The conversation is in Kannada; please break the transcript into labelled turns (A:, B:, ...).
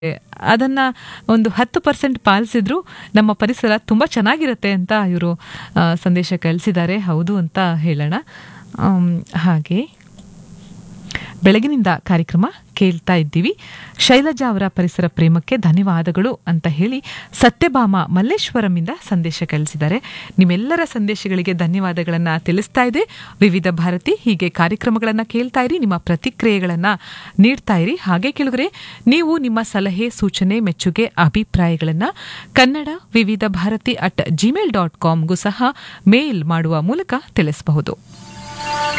A: ಅದನ್ನ ಒಂದು ಹತ್ತು ಪರ್ಸೆಂಟ್ ಪಾಲಿಸಿದ್ರು ನಮ್ಮ ಪರಿಸರ ತುಂಬ ಚೆನ್ನಾಗಿರುತ್ತೆ ಅಂತ ಇವರು ಸಂದೇಶ ಕಳಿಸಿದ್ದಾರೆ ಹೌದು ಅಂತ ಹೇಳೋಣ ಆಮ್, ಹಾಗೆ ಬೆಳಗಿನಿಂದ ಕಾರ್ಯಕ್ರಮ ಕೇಳ್ತಾ ಇದ್ದೀವಿ ಶೈಲಜಾ ಅವರ ಪರಿಸರ ಪ್ರೇಮಕ್ಕೆ ಧನ್ಯವಾದಗಳು ಅಂತ ಹೇಳಿ ಸತ್ಯಭಾಮ ಮಲ್ಲೇಶ್ವರಮಿಂದ ಸಂದೇಶ ಕಳಿಸಿದ್ದಾರೆ ನಿಮ್ಮೆಲ್ಲರ ಸಂದೇಶಗಳಿಗೆ ಧನ್ಯವಾದಗಳನ್ನು ತಿಳಿಸ್ತಾ ಇದೆ ವಿವಿಧ ಭಾರತಿ ಹೀಗೆ ಕಾರ್ಯಕ್ರಮಗಳನ್ನು ಕೇಳ್ತಾ ಇರಿ ನಿಮ್ಮ ಪ್ರತಿಕ್ರಿಯೆಗಳನ್ನು ನೀಡ್ತಾ ಇರಿ ಹಾಗೆ ಕೇಳಿದ್ರೆ ನೀವು ನಿಮ್ಮ ಸಲಹೆ ಸೂಚನೆ ಮೆಚ್ಚುಗೆ ಅಭಿಪ್ರಾಯಗಳನ್ನು Kannada Vividh Bharati at Gmail dot ಕಾಮ್ಗೂ ಸಹ ಮೇಲ್ ಮಾಡುವ ಮೂಲಕ ತಿಳಿಸಬಹುದು